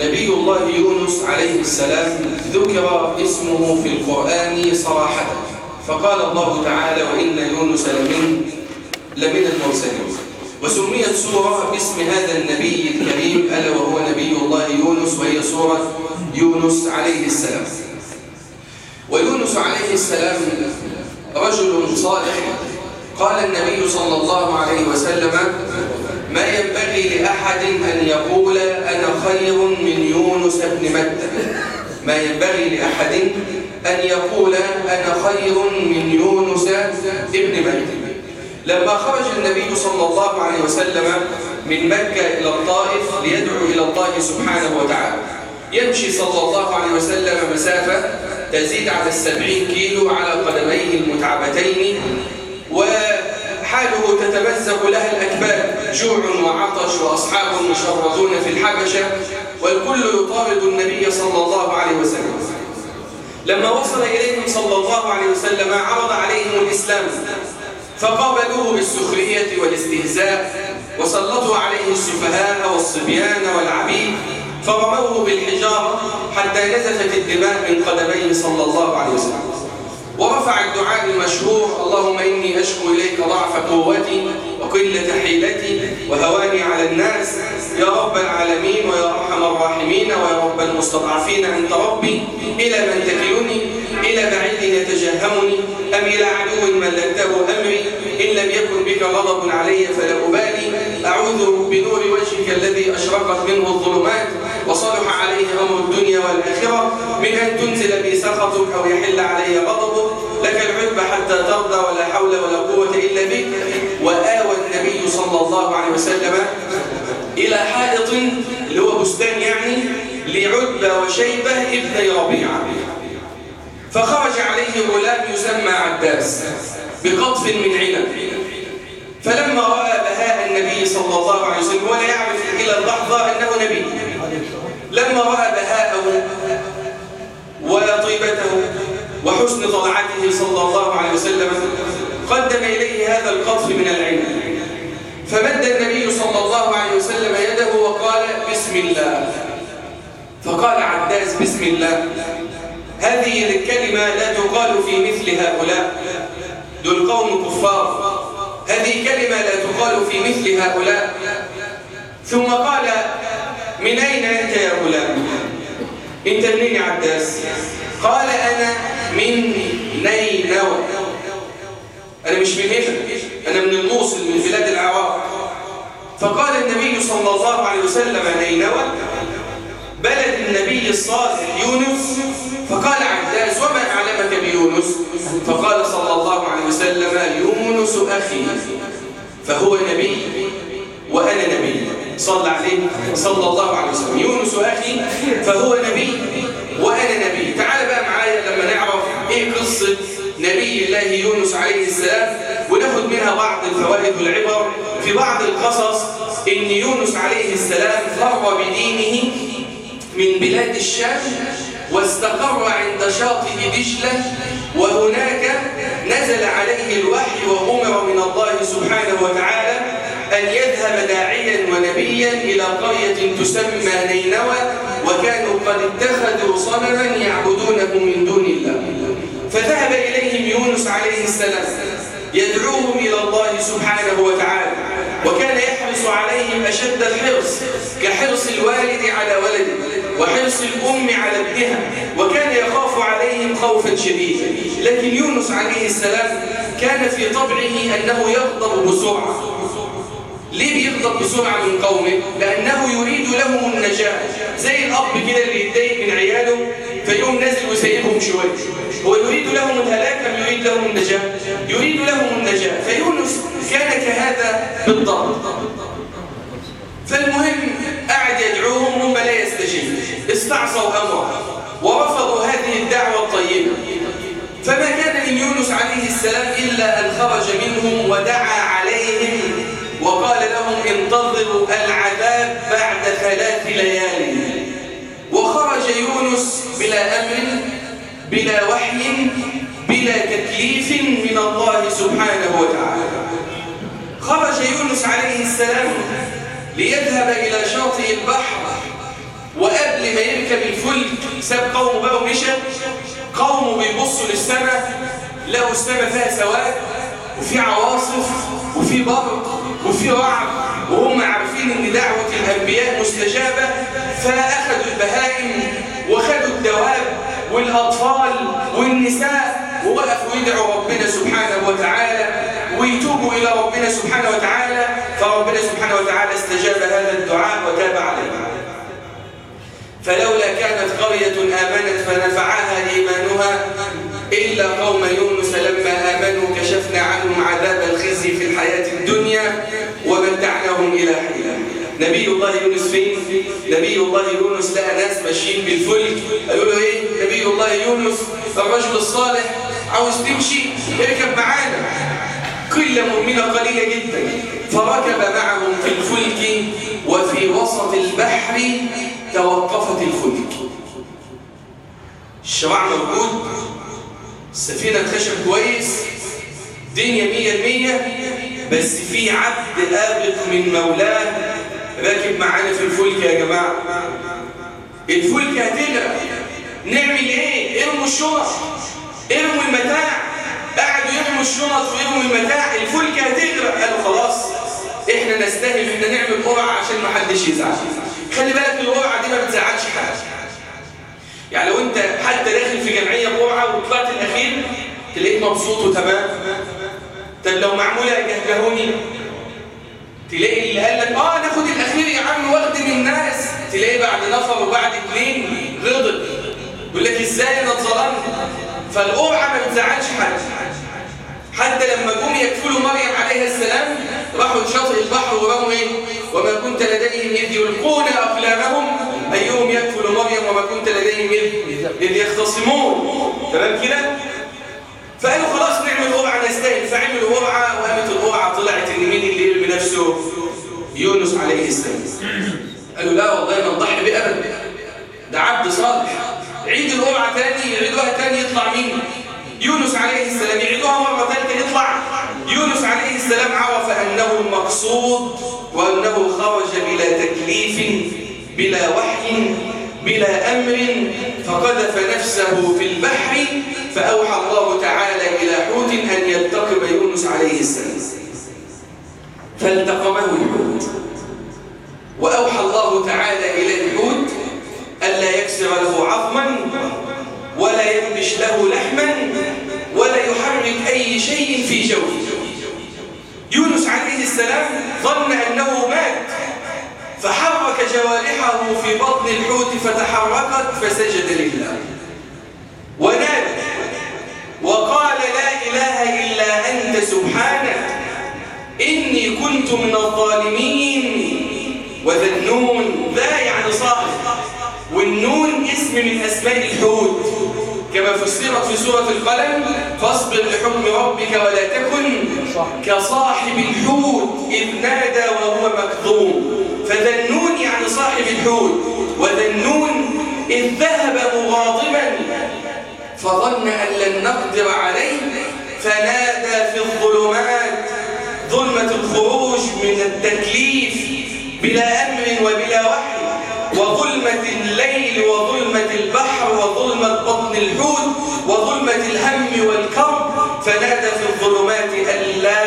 نبي الله يونس عليه السلام ذكر اسمه في القرآن صراحة فقال الله تعالى وإن يونس لمن لمن المرسلين وسميت سورة باسم هذا النبي الكريم ألا وهو نبي الله يونس وهي سورة يونس عليه السلام ويونس عليه السلام رجل صالح قال النبي صلى الله عليه وسلم ما ينبغي لأحد أن يقول أنا خير من يونس بن متى ما ينبغي لأحد أن يقول أنا خير من يونس بن متى لما خرج النبي صلى الله عليه وسلم من مكة إلى الطائف ليدعو إلى الله سبحانه وتعالى يمشي صلى الله عليه وسلم مسافة تزيد على السبعين كيلو على قدميه المتعبتين وحاله تتمزق لها الأكباد جوع وعطش وأصحاب مشردون في الحبشة والكل يطارد النبي صلى الله عليه وسلم لما وصل إليهم صلى الله عليه وسلم عرض عليهم الإسلام فقابلوه بالسخرية والاستهزاء وسلطوا عليه السفهاء والصبيان والعبيد فرموه بالحجارة حتى نزفت الدماء من قدميه صلى الله عليه وسلم ورفع الدعاء المشهور اللهم إني أشكو إليك ضعف قوتي وقلة حيلتي وهواني على الناس يا رب العالمين ويا أرحم الراحمين ويا رب المستضعفين أنت ربي إلى من تكلني إلى بعيد يتجهمني أم إلى عدو ملكته أمري إن لم يكن بك غضب علي فلا أبالي أعوذ بنور وجهك الذي أشرقت منه الظلمات وصلح عليه أمر الدنيا والآخرة من أن تنزل بي سخطك أو يحل علي غضبك لك العتب حتى ترضى ولا حول ولا قوة إلا بك وآوى النبي صلى الله عليه وسلم إلى حائط اللي هو بستان يعني لعتبة وشيبة ابني ربيعة فخرج عليه غلام يسمى عباس بقطف من عنب فلما رأى بهاء النبي صلى الله عليه وسلم ولا يعرف إلى اللحظة أنه نبي لما رأى بهاءه وطيبته وحسن طلعته صلى الله عليه وسلم قدم إليه هذا القطف من العنب فمد النبي صلى الله عليه وسلم يده وقال بسم الله فقال عباس بسم الله هذه الكلمة لا تقال في مثل هؤلاء دول قوم كفار هذه كلمة لا تقال في مثل هؤلاء ثم قال من أين أنت يا غلام أنت منين يا عباس قال أنا من نينوى أنا مش من هنا أنا من الموصل من بلاد العراق فقال النبي صلى الله عليه وسلم نينوى بلد النبي الصالح يونس فقال عباس وما أعلمك بيونس فقال صلى الله عليه وسلم يونس أخي فهو نبي وأنا نبي صلى عليه صلى الله عليه وسلم يونس أخي فهو نبي وأنا نبي تعال بقى معايا لما نعرف إيه قصة نبي الله يونس عليه السلام وناخد منها بعض الفوائد والعبر في بعض القصص إن يونس عليه السلام فر بدينه من بلاد الشام واستقر عند شاطئ دجلة وهناك نزل عليه الوحي وأمر من الله سبحانه وتعالى أن يذهب داعيا ونبيا إلى قرية تسمى نينوى وكانوا قد اتخذوا صنما يعبدونه من دون الله فذهب إليهم يونس عليه السلام يدعوهم إلى الله سبحانه وتعالى وكان يحرص عليهم أشد الحرص كحرص الوالد على ولده وحرص الأم على ابنها وكان يخاف عليهم خوفا شديدا لكن يونس عليه السلام كان في طبعه أنه يغضب بسرعة ليه بيغضب بسرعة من قومه؟ لأنه يريد لهم النجاة زي الأب كده اللي يتضايق من عياله فيقوم نازل وسيبهم شوية هو يريد لهم الهلاك أم يريد لهم النجاة؟ يريد لهم النجاة فيونس كان كهذا بالضبط فالمهم قعد يدعوهم هم لا يستجيب استعصوا أمره ورفضوا هذه الدعوة الطيبة فما كان من يونس عليه السلام إلا أن خرج منهم ودعا عليهم وقال لهم انتظروا العذاب بعد ثلاث ليال وخرج يونس بلا أمر بلا وحي بلا تكليف من الله سبحانه وتعالى خرج يونس عليه السلام ليذهب إلى شاطئ البحر وقبل قبل ما يركب الفلك ساب قومه بقى ومشى قومه بيبصوا للسماء لقوا السماء فيها سواد وفي عواصف وفي برق وفي رعد وهم عارفين ان دعوة الانبياء مستجابة فاخذوا البهائم وخدوا الدواب والاطفال والنساء ووقفوا يدعوا ربنا سبحانه وتعالى ويتوبوا الى ربنا سبحانه وتعالى فربنا سبحانه وتعالى استجاب هذا الدعاء وتاب عليه فلولا كانت قرية آمنت فنفعها إيمانها إلا قوم يونس لما آمنوا كشفنا عنهم عذاب الخزي في الحياة الدنيا ومتعناهم إلى حين نبي الله يونس فين؟ نبي الله يونس لقى ناس ماشيين بالفلك قالوا له إيه؟ نبي الله يونس الرجل الصالح عاوز تمشي اركب معانا قلة مؤمنة قليلة جدا فركب معهم في الفلك وفي وسط البحر توقفت الفلك الشراع موجود السفينة اتخشب كويس دنيا مية المية بس في عبد آبق من مولاه راكب معانا في الفلك يا جماعة الفلك هتغرق نعمل ايه؟ ارموا الشنط ارموا المتاع قعدوا يرموا الشنط ويرموا المتاع الفلك هتغرق قالوا خلاص احنا نستاهل احنا نعمل قرعه عشان ما حدش يزعل خلي بالك القرعه دي ما بتزعلش حد يعني لو انت حتى داخل في جمعيه قرعه وطلعت الاخير تلاقيك مبسوط وتمام طب لو معموله جهجهوني تلاقي اللي قال لك اه ناخد الاخير يا عم واخد من الناس تلاقي بعد نفر وبعد اثنين غضب يقول لك ازاي انا اتظلمت فالقرعه ما بتزعلش حد حتى لما جم يكفلوا مريم عليها السلام راحوا لشاطئ البحر ورموا ايه وما كنت لديهم اذ يلقون اقلامهم ايهم يكفل مريم وما كنت لديهم اذ اذ يختصمون تمام كده فقالوا خلاص نعمل قرعه نستاهل فعملوا قرعه وقامت القرعه طلعت ان مين اللي يرمي نفسه يونس عليه السلام قالوا لا والله ما نضحي بيه ابدا ده عبد صالح عيد القرعه تاني يعيدوها تاني يطلع مين يونس عليه السلام يعيدوها مرة ثالثة يطلع يونس عليه السلام عرف أنه المقصود وأنه خرج بلا تكليف بلا وحي بلا أمر فقذف نفسه في البحر فأوحى الله تعالى إلى حوت أن يلتقم يونس عليه السلام فالتقمه الحوت وأوحى الله تعالى إلى الحوت ألا يكسر له عظما ولا ينبش له لحما ولا يحرك أي شيء في جوفه يونس عليه السلام ظن أنه مات فحرك جوارحه في بطن الحوت فتحركت فسجد لله ونادى وقال لا إله إلا أنت سبحانك إني كنت من الظالمين وذا النون ذا يعني صاحب والنون اسم من أسماء الحوت كما فسرت في سورة القلم فاصبر لحكم ربك ولا تكن كصاحب الحوت إذ نادى وهو مكظوم فذا النون يعني صاحب الحوت وذا النون إذ ذهب مغاضبا فظن أن لن نقدر عليه فنادى في الظلمات ظلمة الخروج من التكليف بلا أمر وبلا وحي وظلمة الليل وظلمة البحر وظلمة بطن الحوت وظلمة الهم والكرب فنادى في الظلمات أن لا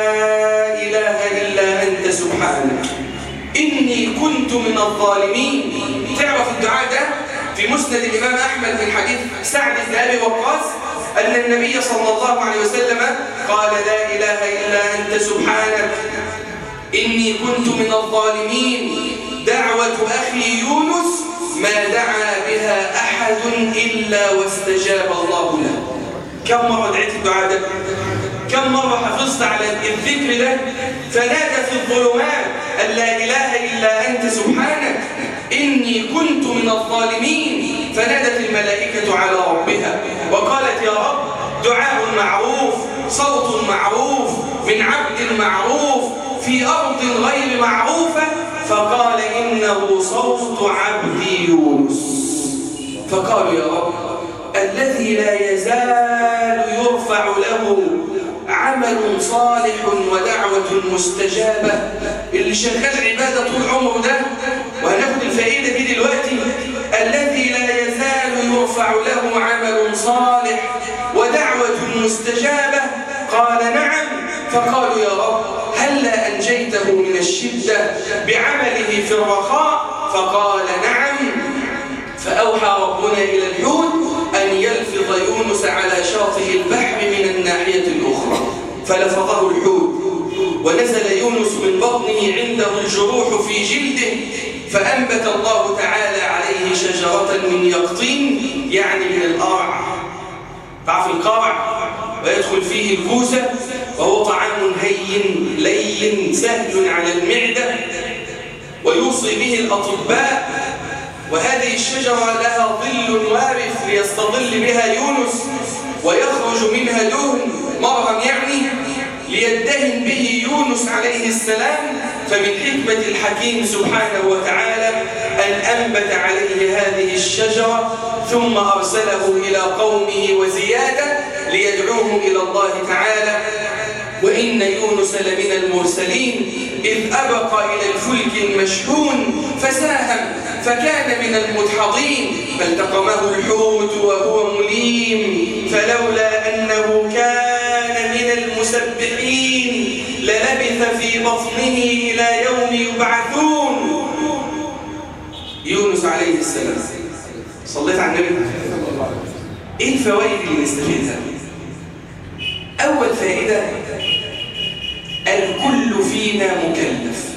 إله إلا أنت سبحانك إني كنت من الظالمين تعرف الدعاء ده في مسند الإمام أحمد من حديث سعد بن أبي وقاص أن النبي صلى الله عليه وسلم قال لا إله إلا أنت سبحانك إني كنت من الظالمين دعوة أخي يونس ما دعا بها أحد إلا واستجاب الله له كم مرة دعيت الدعاء ده كم مرة حفظت على الذكر ده فنادى في الظلمات أن لا إله إلا أنت سبحانك إني كنت من الظالمين فنادت الملائكة على ربها وقالت يا رب دعاء معروف صوت معروف من عبد معروف في أرض غير معروفة فقال إنه صوت عبدي يونس فقالوا يا رب الذي لا يزال يرفع له عمل صالح ودعوة مستجابة اللي شغال عبادة طول عمره ده وهناخد الفائدة دي دلوقتي الذي لا يزال يرفع له عمل صالح ودعوة مستجابة قال نعم فقالوا يا رب هلا أنجيته من الشدة بعمله في الرخاء فقال نعم فأوحى ربنا إلى الحوت أن يلفظ يونس على شاطئ البحر من الناحية الأخرى فلفظه الحوت ونزل يونس من بطنه عنده الجروح في جلده فأنبت الله تعالى عليه شجرة من يقطين يعني من القرع تعرف القرع ويدخل فيه الكوسة وهو طعام هين لين سهل على المعدة ويوصي به الأطباء وهذه الشجرة لها ظل وارث ليستظل بها يونس ويخرج منها دهن مرهم يعني ليدهن به يونس عليه السلام فمن حكمة الحكيم سبحانه وتعالى أن أنبت عليه هذه الشجرة ثم أرسله إلى قومه وزيادة ليدعوهم إلى الله تعالى وإن يونس لمن المرسلين إذ أبق إلى الفلك المشحون فساهم فكان من المدحضين فالتقمه الحوت وهو مليم فلولا أنه كان من المسبحين للبث في بطنه إلى يوم يبعثون يونس عليه السلام صليت على النبي ايه الفوائد اللي نستفيدها اول فائده الكل فينا مكلف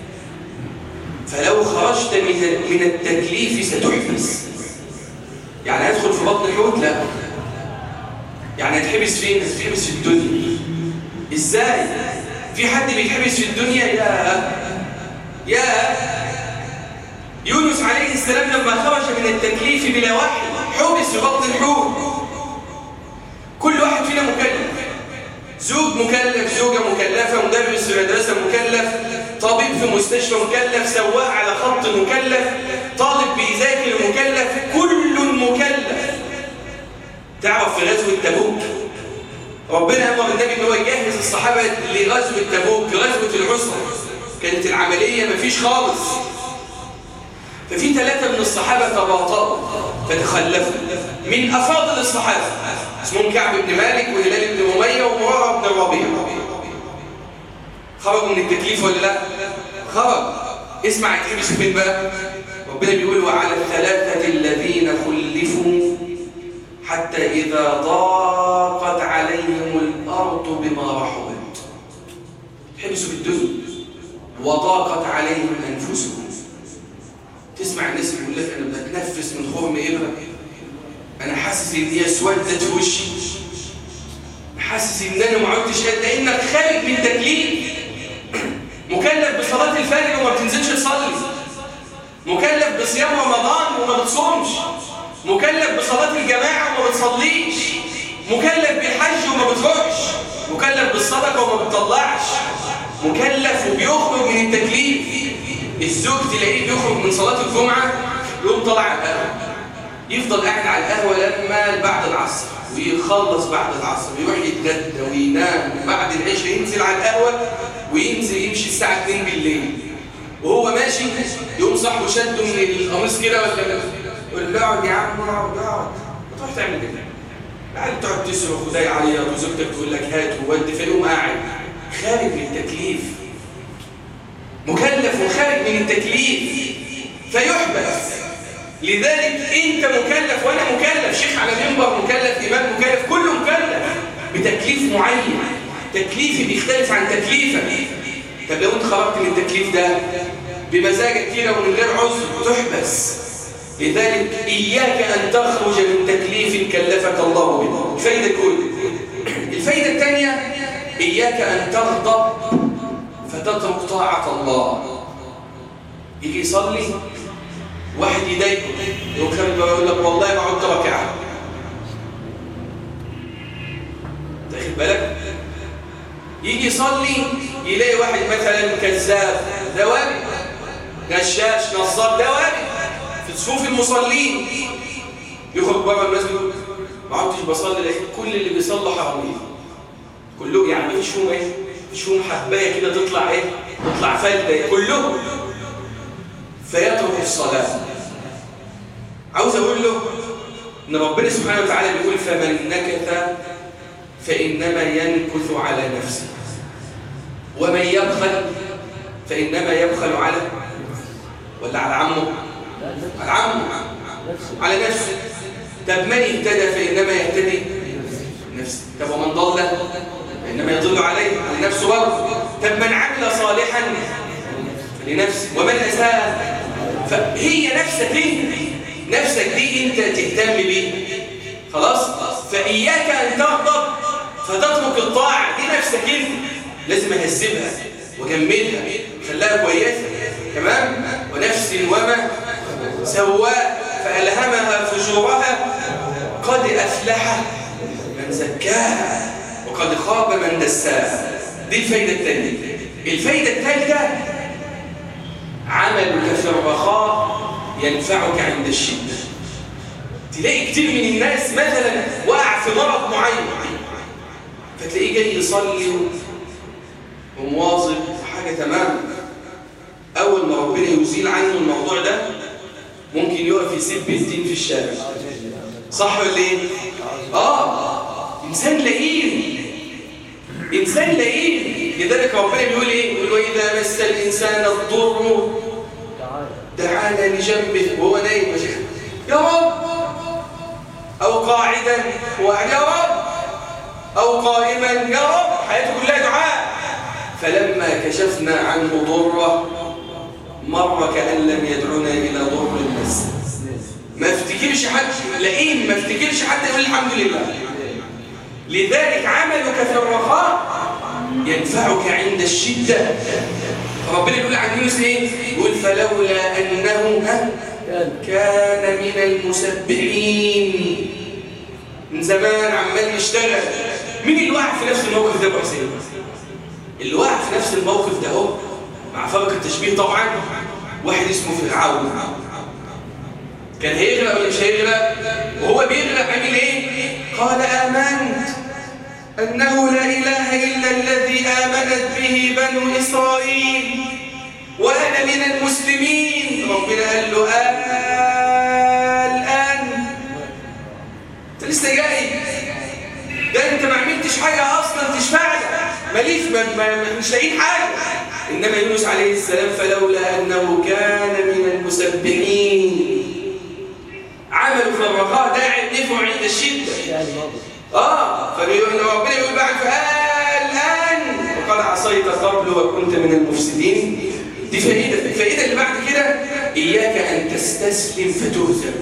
فلو خرجت من التكليف ستحبس يعني هدخل في بطن الحوت لا يعني هتحبس فين هتحبس في الدنيا ازاي في حد بيتحبس في الدنيا يا يا يونس عليه السلام لما خرج من التكليف بلا وحي حبس في بطن الحوت كل واحد فينا مكلف زوج مكلف زوجة مكلفة مدرس في مدرسة مكلف طبيب في مستشفى مكلف سواق على خط مكلف طالب بيذاكر مكلف كل مكلف تعرف في غزوة تبوك ربنا أمر النبي ان هو يجهز الصحابة لغزوة تبوك غزوة العسرة كانت العملية مفيش خالص ففي ثلاثة من الصحابة تباطؤوا فتخلفوا من أفاضل الصحابة اسمهم كعب بن مالك وهلال بن أمية ومرارة بن الربيع خرجوا من التكليف ولا لا؟ خرج اسمع يتحبس فين بقى؟ ربنا بيقول وعلى الثلاثة الذين خلفوا حتى إذا ضاقت عليهم الأرض بما رحبت حبسوا في الدنيا وضاقت عليهم أنفسهم تسمع الناس يقول لك أنا بتنفس من خرم إبرة أنا حاسس إن هي اسودت في وشي حاسس إن أنا ما عدتش قد لأنك خارج من تكليف مكلف بصلاة الفجر وما بتنزلش تصلي مكلف بصيام رمضان وما بتصومش مكلف بصلاة الجماعة وما بتصليش مكلف بالحج وما بتروحش مكلف بالصدقة وما بتطلعش مكلف وبيخرج من التكليف الزوج تلاقيه بيخرج من صلاة الجمعة يقوم طلع على القهوة يفضل قاعد على القهوة لما بعد العصر ويخلص بعد العصر ويروح يتغدى وينام وبعد العشاء ينزل على القهوة وينزل يمشي الساعة 2 بالليل وهو ماشي يقوم صاحبه شده من القميص كده ولا يقول له اقعد يا عم اقعد اقعد تروح تعمل كده قاعد تقعد تصرخ وده يعيط وزوجتك تقول لك هات وودي فيقوم قاعد خارج من التكليف مكلف وخارج من التكليف فيحبس لذلك انت مكلف وانا مكلف شيخ على منبر مكلف امام مكلف كله مكلف بتكليف معين تكليفي بيختلف عن تكليفك طب لو انت خرجت من التكليف ده بمزاجك كده ومن غير عذر تحبس لذلك إياك أن تخرج من تكليف كلفك الله به الفايدة الأولى الفايدة الثانية إياك أن تغضب فتترك طاعة الله يجي يصلي واحد يضايقه يقوم خارج يقول لك والله ما عدت ركعه تاخد بالك يجي يصلي يلاقي واحد مثلا كذاب دوابي غشاش نصاب دوابي في صفوف المصلين يخرج بره المسجد يقول ما عدتش بصلي لقيت كل اللي بيصلوا حراميه كلهم يعني ما فيش فيهم ايه مفيش فيهم حبايه كده تطلع ايه تطلع فلده كلهم فيترك الصلاة عاوز أقول له إن ربنا سبحانه وتعالى بيقول فمن نكث فإنما ينكث على نفسه ومن يبخل فإنما يبخل على ولا على عمه على عمه على نفسه طب من اهتدى فإنما يهتدي نفسه طب ومن ضل فإنما يضل عليه على نفسه برضه طب من عمل صالحا فلنفسه ومن أساء فهي نفسك دي نفسك دي انت تهتم بيه خلاص فإياك أن تغضب فتترك الطاعة دي نفسك انت لازم أهذبها وجملها خلاها كويسة تمام ونفس وما سواء فألهمها فجورها قد أفلح من زكاها وقد خاب من دساها دي الفايدة الثانية الفايدة الثالثة عملك في الرخاء ينفعك عند الشدة تلاقي كتير من الناس مثلا وقع في مرض معين فتلاقيه جاي يصلي ومواظب وحاجة تمام أول ما ربنا يزيل عنه الموضوع ده ممكن يقف يسب الدين في الشارع صح ولا ايه؟ آه إنسان لئيم إنسان لئيم لذلك ربنا بيقول إيه؟ يقول وإذا مس الإنسان الضر دعانا لجنبه وهو نايم يا رب أو قاعدا وقاعد يا رب أو قائما يا رب حياته كلها دعاء فلما كشفنا عنه ضره مر كأن لم يدعونا إلى ضر مس ما افتكرش حد لئيم ما افتكرش حد يقول الحمد لله لذلك عملك في الرخاء ينفعك عند الشدة ربنا يقول عن يونس ايه يقول فلولا انه ها كان من المسبحين من زمان عمال يشتغل مين اللي وقع في نفس الموقف ده ابو حسين اللي وقع في نفس الموقف ده اهو مع فرق التشبيه طبعا واحد اسمه فرعون كان هيغرق ولا مش هيغرق وهو بيغرق عمل ايه قال امنت أنه لا إله إلا الذي آمنت به بنو إسرائيل وأنا من المسلمين ربنا قال له آه الآن أنت لسه جاي ده أنت ما عملتش حاجة أصلا تشفع لك ماليش ما ما مش لاقيين حاجة إنما يونس عليه السلام فلولا أنه كان من المسبحين عمل في الرخاء داعي نفع عند الشدة آه فبيقول ربنا يقول بعد الآن وقد عصيت قبل وكنت من المفسدين دي فائدة الفائدة اللي بعد كده إياك أن تستسلم فتهزم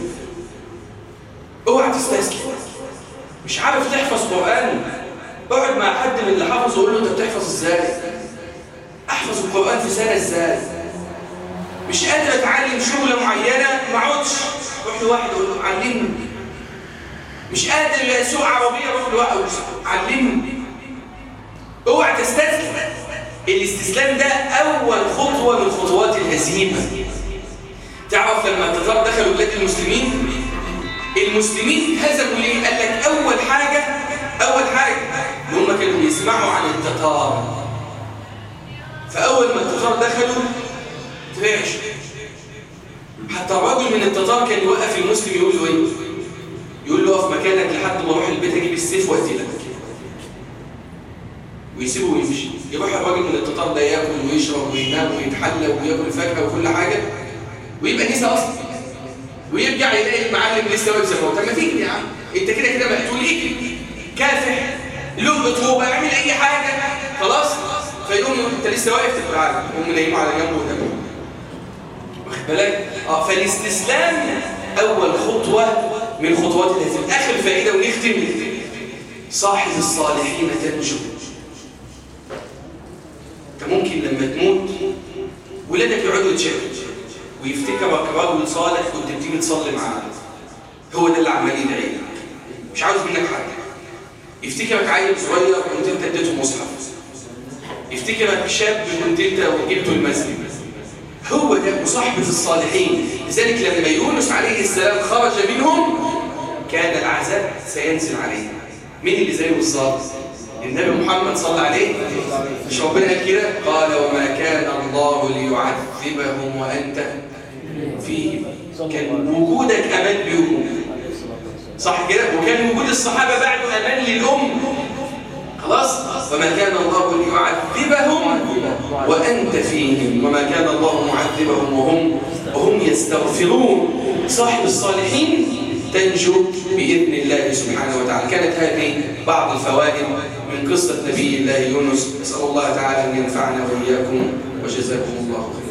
اوعى تستسلم مش عارف تحفظ قرآن اقعد مع حد من اللي حفظه وقول له انت بتحفظ ازاي احفظ القرآن في سنة ازاي مش قادر اتعلم شغلة معينة ما اقعدش روح لواحد اقول له علمني مش قادر اسوق عربيه اروح لواحد علمني اوعى تستسلم الاستسلام ده اول خطوه من خطوات الهزيمه تعرف لما التتار دخلوا بلاد المسلمين المسلمين هزموا ليه قال لك اول حاجه اول حاجه ان هم كانوا بيسمعوا عن التتار فاول ما التتار دخلوا ترعشوا حتى الرجل من التتار كان يوقف المسلم يقول له ايه يقول له اقف مكانك لحد ما اروح البيت اجيب السيف واقتلك ويسيبه ويمشي يروح الراجل من التتار ده ياكل ويشرب وينام ويتحلى وياكل فاكهه وكل حاجه ويبقى نسى اصلا ويرجع يلاقي المعلم لسه واقف زي ما هو طب ما تيجي يا عم انت كده كده مقتول اجري كافح لقمه طوبه اعمل اي حاجه خلاص فيقوم انت لسه واقف تعالى يقوم نايمه على جنبه وده واخد بالك اه فالاستسلام اول خطوه من خطوات الهزيمه اخر فائده ونختم صاحب الصالحين تنجو انت ممكن لما تموت ولادك يقعدوا يتشاهدوا ويفتكرك رجل صالح كنت بتيجي تصلي معاه هو ده اللي عمال يدعي لك مش عاوز منك حاجه يفتكرك عيل صغير كنت انت اديته مصحف يفتكرك شاب كنت انت وجبته المسجد هو ده مصاحبة الصالحين لذلك لما يونس عليه السلام خرج منهم كان العذاب سينزل عليه مين اللي زيه بالظبط النبي محمد صلى عليه مش ربنا قال كده قال وما كان الله ليعذبهم وانت فيهم كان وجودك أمان بيهم صح كده وكان وجود الصحابة بعده أمان للأم خلاص وما كان الله ليعذبهم وأنت فيهم وما كان الله معذبهم وهم وهم يستغفرون صاحب الصالحين تنجو بإذن الله سبحانه وتعالى كانت هذه بعض الفوائد من قصة نبي الله يونس نسأل الله تعالى أن ينفعنا وإياكم وجزاكم الله خيرا